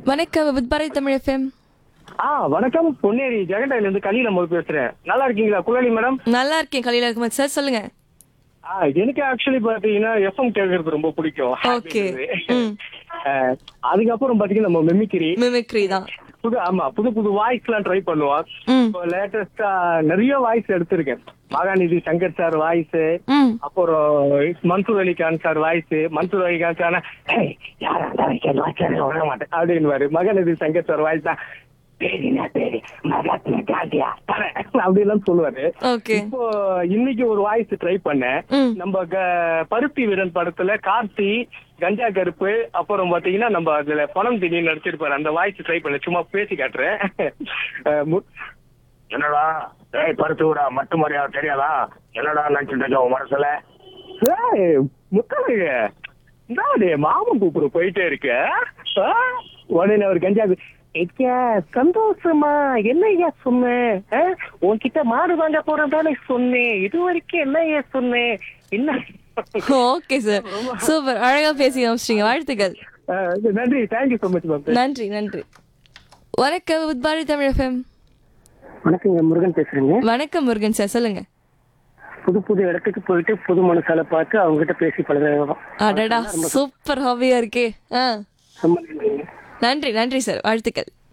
வணக்கம் with Bharathi Tamil FM ஆ வணக்கம் பொன்னேரி ஜெகண்டாயில இருந்து கலியில நம்ம பேசுறேன் நல்லா இருக்கீங்களா குழலி மேடம் நல்லா இருக்கேன் கலியில இருக்கும்போது சார் சொல்லுங்க ஆ எனக்கு ஆக்சுவலி பாத்தீங்கன்னா எஃப்எம் கேட்கறது ரொம்ப பிடிக்கும் Okay. ம். ஆ, அதுக்கப்புறம் பாத்தீங்கன்னா நம்ம மெமிக்ரி மிமிக்ரி தான் புது ஆமா புது புது வாய்ஸ் எல்லாம் ட்ரை பண்ணுவோம் ம் இப்போ லேட்டஸ்டா நிறைய வாய்ஸ் எடுத்திருக்கேன் மகாநிதி சங்கர் சார் வாய்ஸ் ம் அப்புறம் Mansoor Ali Khan sir voice Mansoor Ali Khan sir யாரா விட மாட்டேன் அப்படின்னு மகாநிதி சங்கர் சார் வாய்ஸ் தான் பேரினா பேரி மகாத்மா காந்தியா அப்படி எல்லாம் சொல்லுவாரு ஓகே இப்போ இன்னைக்கு ஒரு வாய்ஸ் ட்ரை பண்ணேன் ம். நம்ம க- பருத்தி வீரன் படத்துல கார்த்தி கஞ்சா கருப்பு அப்புறம் பாத்தீங்கன்னா நம்ம அதுல பணம் திடீர்னு நடிச்சிருப்பாரு அந்த வாய்ஸ் ட்ரை பண்ண சும்மா பேசி காட்டுறேன் அஹ் மு- என்னடா ஏய் பருத்துடா மட்டு மரியாதை தெரியாதா என்னடா நினைச்சிட்டு இருக்க உன் மனசுல ஏய், முத்தழகு இந்தாடே மாமன் கூப்பிட போயிட்டே இருக்க ஆ? உடனே அவர் கஞ்சா ஐயா சந்தோஷமா என்னய்யா சொன்னேன் ஆ? உன்கிட்ட மாடு வாங்க போறதானே சொன்னேன் இது வரைக்கும் என்னய்யா சொன்னேன் என்ன ஓகே சார் சூப்பர் அழகா பேசி காமிச்சிட்டீங்க வாழ்த்துக்கள் ஆ, நன்றி தேங்க்யூ so மச் மேம் நன்றி நன்றி வணக்கம் வித் பாரதி தமிழ் எஃப்எம் வணக்கங்க முருகன் பேசுறேங்க வணக்கம் முருகன் சார் சொல்லுங்க புது புது இடத்துக்கு போயிட்டு புது மனுஷால பார்த்து அவங்க கிட்ட பேசி பழகிறோம் அடடா சூப்பர் ஹாபியா இருக்கே ஆ ரொம்ப நன்றிங்க. நன்றி நன்றி சார் வாழ்த்துக்கள்